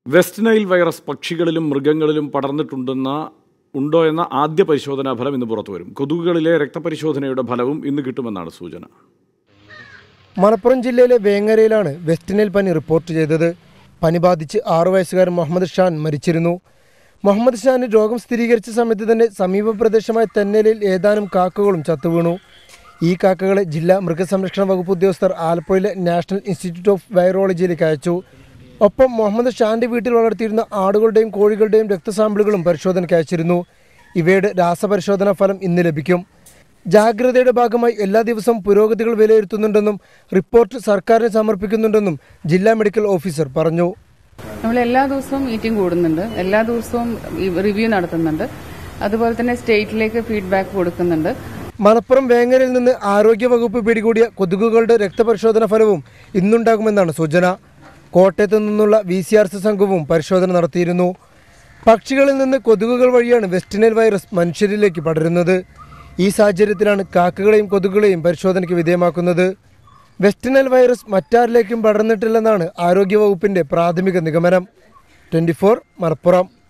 west Nile virus പക്ഷികളിലും മൃഗങ്ങളിലും പടർന്നിട്ടുണ്ടെന്ന ഉണ്ടോ എന്ന ആദ്യ പരിശോധനാ ഫലം ഇന്ന് പുറത്തുവരും കൊതുകുകളിലെ രക്തപരിശോധനയുടെ ഫലവും ഇന്ന് കിട്ടുമെന്നാണ് സൂചന മലപ്പുറം ജില്ലയിലെ വേങ്ങരയിലാണ് വെസ്റ്റ് നൈൽ പനി റിപ്പോർട്ട് ചെയ്തത് പനി ബാധിച്ച് ആറു വയസ്സുകാരൻ മുഹമ്മദ് ഷാൻ മരിച്ചിരുന്നു മുഹമ്മദ് ഷാന് രോഗം സ്ഥിരീകരിച്ച സമയത്ത് തന്നെ സമീപ പ്രദേശമായ തെന്നലിൽ ഏതാനും കാക്കകളും ചത്തുവീണു ഈ കാക്കകളെ ജില്ലാ മൃഗസംരക്ഷണ വകുപ്പ് ഉദ്യോഗസ്ഥർ ആലപ്പുഴയിലെ നാഷണൽ ഇൻസ്റ്റിറ്റ്യൂട്ട് ഓഫ് വൈറോളജിയിലേക്ക് അയച്ചു ഒപ്പം മുഹമ്മദ് ഷാന്റെ വീട്ടിൽ വളർത്തിയിരുന്ന ആടുകളുടെയും കോഴികളുടെയും രക്തസാമ്പിളുകളും പരിശോധനയ്ക്ക് അയച്ചിരുന്നു ഇവയുടെ രാസപരിശോധനാ ഫലം ഇന്ന് ലഭിക്കും ജാഗ്രതയുടെ ഭാഗമായി എല്ലാ ദിവസവും പുരോഗതികൾ വിലയിരുത്തുന്നുണ്ടെന്നും റിപ്പോർട്ട് സർക്കാരിന് സമർപ്പിക്കുന്നുണ്ടെന്നും ജില്ലാ മെഡിക്കൽ ഓഫീസർ പറഞ്ഞു നമ്മൾ എല്ലാ ദിവസവും മീറ്റിംഗ് കൂടുന്നുണ്ട് എല്ലാ ദിവസവും റിവ്യൂ നടത്തുന്നുണ്ട് അതുപോലെ തന്നെ സ്റ്റേറ്റിലേക്ക് ഫീഡ്ബാക്ക് കൊടുക്കുന്നുണ്ട് മലപ്പുറം വേങ്ങരയിൽ നിന്ന് ആരോഗ്യവകുപ്പ് പിടികൂടിയ കൊതുകുകളുടെ രക്തപരിശോധന ഫലവും ഇന്നുണ്ടാകുമെന്നാണ് സൂചന കോട്ടയത്ത് നിന്നുള്ള വി സി ആർ സി സംഘവും പരിശോധന നടത്തിയിരുന്നു പക്ഷികളിൽ നിന്ന് കൊതുകുകൾ വഴിയാണ് വെസ്റ്റിനൽ വൈറസ് മനുഷ്യരിലേക്ക് പടരുന്നത് ഈ സാഹചര്യത്തിലാണ് കാക്കകളെയും കൊതുകുകളെയും പരിശോധനയ്ക്ക് വിധേയമാക്കുന്നത് വെസ്റ്റിനൽ വൈറസ് മറ്റാരിലേക്കും പടർന്നിട്ടില്ലെന്നാണ് ആരോഗ്യവകുപ്പിന്റെ പ്രാഥമിക നിഗമനം ട്വന്റി മലപ്പുറം